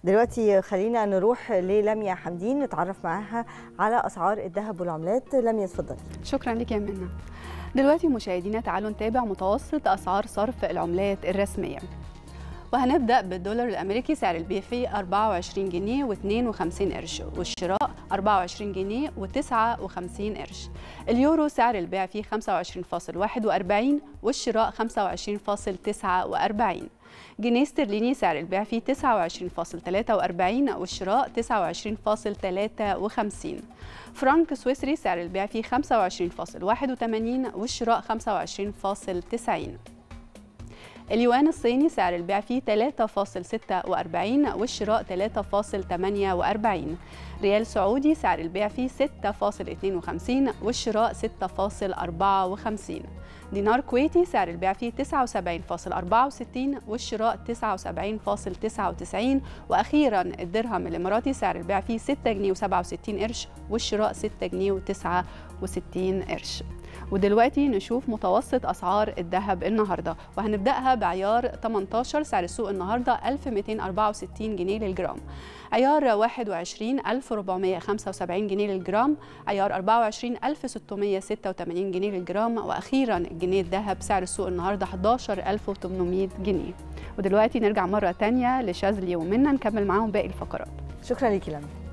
دلوقتي خلينا نروح للميا حمدين نتعرف معاها على اسعار الذهب والعملات لميا اتفضلي شكرا لك يا منى دلوقتي مشاهدينا تعالوا نتابع متوسط اسعار صرف العملات الرسميه وهنبدا بالدولار الامريكي سعر البيع فيه 24 جنيه و52 قرش والشراء 24 جنيه و59 قرش اليورو سعر البيع فيه 25.41 والشراء 25.49 جنيه استرليني سعر البيع فيه 29.43 والشراء 29.53 فرانك سويسري سعر البيع فيه 25.81 والشراء 25.90 اليوان الصيني سعر البيع فيه 3.46 والشراء 3.48 ريال سعودي سعر البيع فيه 6.52 والشراء 6.54 دينار كويتي سعر البيع فيه 79.64 والشراء 79.99 واخيرا الدرهم الاماراتي سعر البيع فيه 6 جنيه و67 قرش والشراء 6 جنيه و69 قرش ودلوقتي نشوف متوسط اسعار الذهب النهارده وهنبداها بعيار 18 سعر السوق النهارده 1264 جنيه للجرام عيار 21 1475 جنيه للجرام عيار 24 1686 جنيه للجرام واخيرا الجنيه الذهب سعر السوق النهارده 11800 جنيه ودلوقتي نرجع مره تانية لشاذلي ومنا نكمل معاهم باقي الفقرات شكرا ليكي لميا